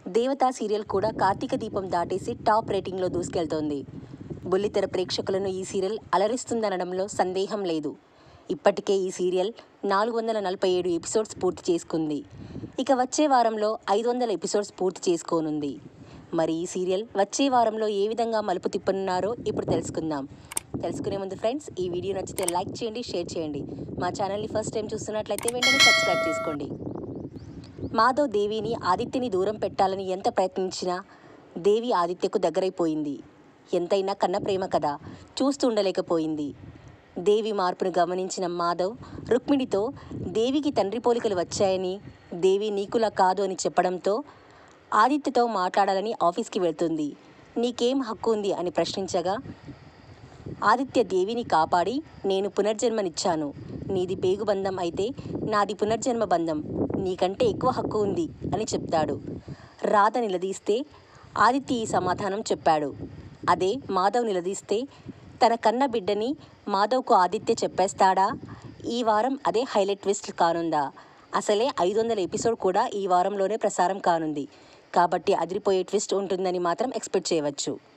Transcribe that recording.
దేవతా సీరియల్ కూడా కార్తీక దీపం దాటేసి టాప్ రేటింగ్లో దూసుకెళ్తోంది బుల్లితెర ప్రేక్షకులను ఈ సీరియల్ అలరిస్తుందనడంలో సందేహం లేదు ఇప్పటికే ఈ సీరియల్ నాలుగు వందల నలభై ఏడు ఎపిసోడ్స్ పూర్తి చేసుకుంది ఇక వచ్చే వారంలో ఐదు వందల ఎపిసోడ్స్ పూర్తి చేసుకోనుంది మరి ఈ సీరియల్ వచ్చే వారంలో ఏ విధంగా మలుపు తిప్పనున్నారో ఇప్పుడు తెలుసుకుందాం తెలుసుకునే ముందు ఫ్రెండ్స్ ఈ వీడియో నచ్చితే లైక్ చేయండి షేర్ చేయండి మా ఛానల్ని ఫస్ట్ టైం చూస్తున్నట్లయితే వెంటనే సబ్స్క్రైబ్ చేసుకోండి మాధవ్ దేవిని ఆదిత్యని దూరం పెట్టాలని ఎంత ప్రయత్నించినా దేవి ఆదిత్యకు దగ్గరైపోయింది ఎంతైనా కన్న ప్రేమ కదా చూస్తూ ఉండలేకపోయింది దేవి మార్పును గమనించిన మాధవ్ రుక్మిణితో దేవికి తండ్రి పోలికలు వచ్చాయని దేవి నీకులా కాదు అని చెప్పడంతో ఆదిత్యతో మాట్లాడాలని ఆఫీస్కి వెళ్తుంది నీకేం హక్కు ఉంది అని ప్రశ్నించగా ఆదిత్య దేవిని కాపాడి నేను పునర్జన్మనిచ్చాను నీది పేగుబంధం అయితే నాది పునర్జన్మ బంధం నీకంటే ఎక్కువ హక్కు ఉంది అని చెప్తాడు రాధ నిలదీస్తే ఆదిత్య ఈ సమాధానం చెప్పాడు అదే మాధవ్ నిలదీస్తే తన కన్న బిడ్డని మాధవ్కు ఆదిత్య చెప్పేస్తాడా ఈ వారం అదే హైలైట్ ట్విస్ట్ కానుందా అసలే ఐదు వందల ఎపిసోడ్ కూడా ఈ వారంలోనే ప్రసారం కానుంది కాబట్టి అదిరిపోయే ట్విస్ట్ ఉంటుందని మాత్రం ఎక్స్పెక్ట్ చేయవచ్చు